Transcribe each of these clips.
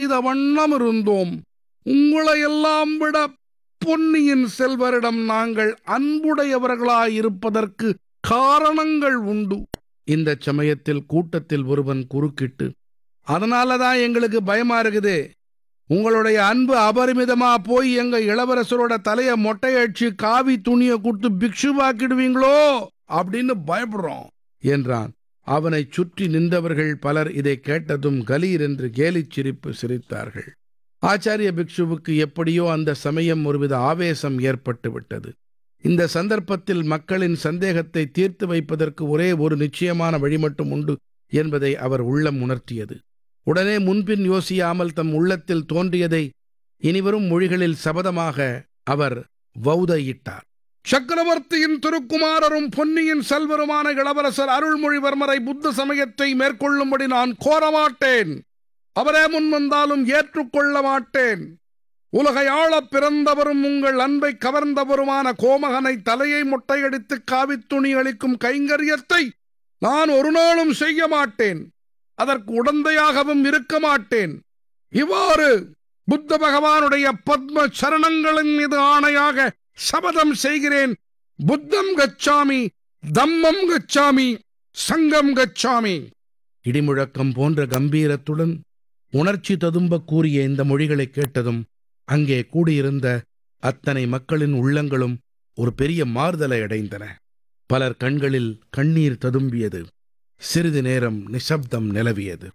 செய்த வண்ணம் இருந்தோம் உங்களையெல்லாம் விட பொன்னியின் செல்வரிடம் நாங்கள் அன்புடையவர்களாயிருப்பதற்கு காரணங்கள் உண்டு இந்த சமயத்தில் கூட்டத்தில் ஒருவன் குறுக்கிட்டு அதனாலதான் எங்களுக்கு பயமா இருக்குது உங்களுடைய அன்பு அபரிமிதமா போய் எங்க இளவரசரோட தலைய மொட்டையடிச்சு காவி துணியை கொடுத்து பிக்ஷுவாக்கிடுவீங்களோ அப்படின்னு பயப்படுறோம் என்றான் அவனைச் சுற்றி நின்றவர்கள் பலர் இதை கேட்டதும் கலீர் என்று கேலிச் சிரிப்பு சிரித்தார்கள் ஆச்சாரிய பிக்ஷுவுக்கு எப்படியோ அந்த சமயம் ஒருவித ஆவேசம் ஏற்பட்டு விட்டது இந்த சந்தர்ப்பத்தில் மக்களின் சந்தேகத்தை தீர்த்து வைப்பதற்கு ஒரே ஒரு நிச்சயமான வழி மட்டும் உண்டு என்பதை அவர் உள்ளம் உணர்த்தியது உடனே முன்பின் யோசியாமல் தம் உள்ளத்தில் தோன்றியதை இனிவரும் மொழிகளில் சபதமாக அவர் வௌதையிட்டார் சக்கரவர்த்தியின் திருக்குமாரரும் பொன்னியின் செல்வருமான இளவரசர் அருள்மொழிவர்மரை புத்த சமயத்தை மேற்கொள்ளும்படி நான் கோரமாட்டேன் அவரே முன் வந்தாலும் ஏற்றுக்கொள்ள மாட்டேன் உலகை ஆளப் பிறந்தவரும் உங்கள் அன்பை கவர்ந்தவருமான கோமகனை தலையை மொட்டையடித்து காவித்துணி அளிக்கும் கைங்கரியத்தை நான் ஒரு நாளும் செய்ய மாட்டேன் அதற்கு உடந்தையாகவும் இருக்க மாட்டேன் இவ்வாறு புத்த பகவானுடைய பத்ம சரணங்களின் மீது ஆணையாக சபதம் செய்கிறேன் புத்தம் கச்சாமி தம்மம் கச்சாமி சங்கம் கச்சாமி இடிமுழக்கம் போன்ற கம்பீரத்துடன் உணர்ச்சி ததும்ப கூறிய இந்த மொழிகளை கேட்டதும் அங்கே கூடியிருந்த அத்தனை மக்களின் உள்ளங்களும் ஒரு பெரிய மாறுதலை அடைந்தன பலர் கண்களில் கண்ணீர் ததும்பியது சிறிது நேரம் நிசப்தம் நிலவியது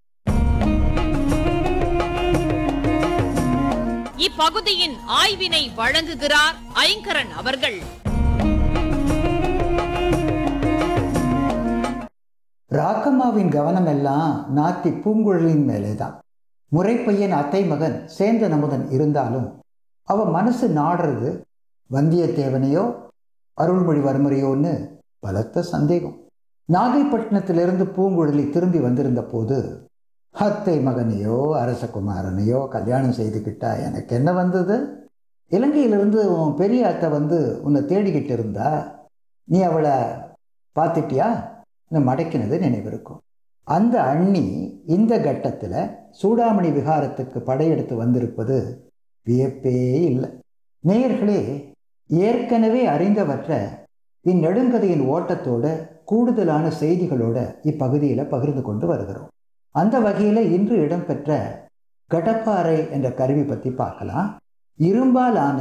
இப்பகுதியின் ஆய்வினை வழங்குகிறார் ஐங்கரன் அவர்கள் ராக்கம்மாவின் கவனம் எல்லாம் நாத்தி பூங்குழலின் மேலேதான் முறைப்பையன் அத்தை மகன் சேந்தன் அமுதன் இருந்தாலும் அவ மனசு நாடுறது வந்தியத்தேவனையோ அருள்மொழிவர்மரையோன்னு பலத்த சந்தேகம் நாகைப்பட்டினத்திலிருந்து பூங்குழலி திரும்பி வந்திருந்த போது அத்தை மகனையோ அரசகுமாரனையோ கல்யாணம் செய்துக்கிட்டா எனக்கு என்ன வந்தது இலங்கையிலிருந்து உன் பெரிய அத்தை வந்து உன்னை தேடிக்கிட்டு இருந்தா நீ அவளை பார்த்துட்டியா மடக்கினது நினைவிருக்கும் அந்த அண்ணி இந்த கட்டத்தில் சூடாமணி விகாரத்துக்கு படையெடுத்து வந்திருப்பது வியப்பே இல்லை நேயர்களே ஏற்கனவே அறிந்தவற்றை இந்நெடுங்கதையின் ஓட்டத்தோட கூடுதலான செய்திகளோட இப்பகுதியில் பகிர்ந்து கொண்டு வருகிறோம் அந்த வகையில் இன்று இடம்பெற்ற கடப்பாறை என்ற கருவி பற்றி பார்க்கலாம் இரும்பாலான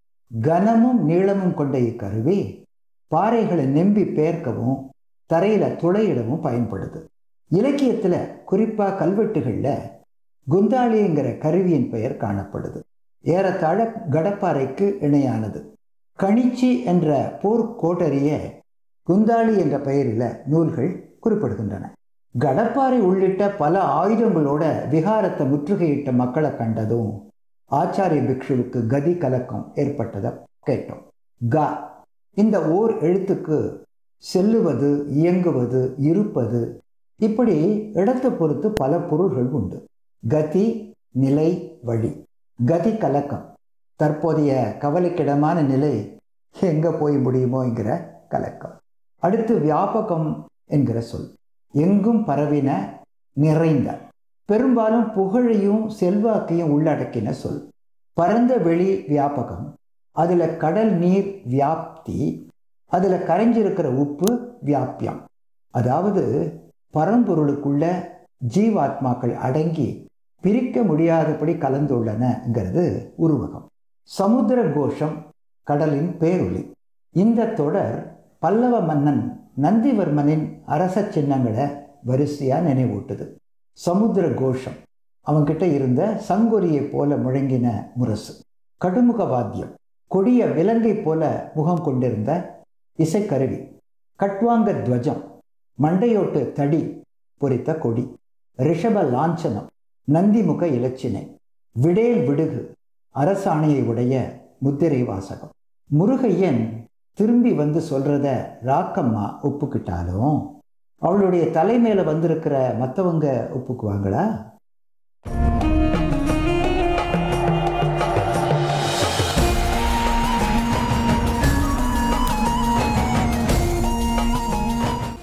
கனமும் நீளமும் கொண்ட இக்கருவி பாறைகளை நெம்பி பேர்க்கவும் தரையில் துளையிடவும் பயன்படுது இலக்கியத்தில் குறிப்பாக கல்வெட்டுகளில் குந்தாளிங்கிற கருவியின் பெயர் காணப்படுது ஏறத்தாழ கடப்பாறைக்கு இணையானது கணிச்சி என்ற போர்க்கோட்டரிய குந்தாளி என்ற பெயரில் நூல்கள் குறிப்பிடுகின்றன கடப்பாறை உள்ளிட்ட பல ஆயுதங்களோட விகாரத்தை முற்றுகையிட்ட மக்களை கண்டதும் ஆச்சாரிய பிக்ஷுவுக்கு கதி கலக்கம் ஏற்பட்டதை கேட்டோம் க இந்த ஓர் எழுத்துக்கு செல்லுவது இயங்குவது இருப்பது இப்படி இடத்தை பொறுத்து பல பொருள்கள் உண்டு கதி நிலை வழி கதி கலக்கம் தற்போதைய கவலைக்கிடமான நிலை எங்கே போய் முடியுமோங்கிற கலக்கம் அடுத்து வியாபகம் என்கிற சொல் எங்கும் பரவின நிறைந்த பெரும்பாலும் புகழையும் செல்வாக்கையும் உள்ளடக்கின சொல் பரந்த வெளி வியாபகம் அதில் கடல் நீர் வியாப்தி அதில் கரைஞ்சிருக்கிற உப்பு வியாபியம் அதாவது பரம்பொருளுக்குள்ள ஜீவாத்மாக்கள் அடங்கி பிரிக்க முடியாதபடி கலந்துள்ளனங்கிறது உருவகம் சமுத்திர கோஷம் கடலின் பேரொளி இந்த தொடர் பல்லவ மன்னன் நந்திவர்மனின் அரச சின்னங்களை வரிசையாக நினைவூட்டுது சமுத்திர கோஷம் அவன்கிட்ட இருந்த சங்கொரியை போல முழங்கின முரசு கடுமுக வாத்தியம் கொடிய விலங்கை போல முகம் கொண்டிருந்த இசைக்கருவி கட்வாங்க துவஜம் மண்டையோட்டு தடி பொறித்த கொடி ரிஷப லாஞ்சனம் நந்திமுக இலச்சினை விடேல் விடுகு அரசாணையை உடைய முத்திரை வாசகம் முருகையன் திரும்பி வந்து சொல்றத ராக்கம்மா ஒப்புக்கிட்டாலும் அவளுடைய தலைமையில வந்திருக்கிற மற்றவங்க ஒப்புக்குவாங்களா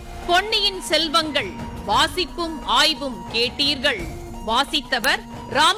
பொன்னியின் செல்வங்கள் வாசிப்பும் ஆய்வும் கேட்டீர்கள் வாசித்தவர் ராம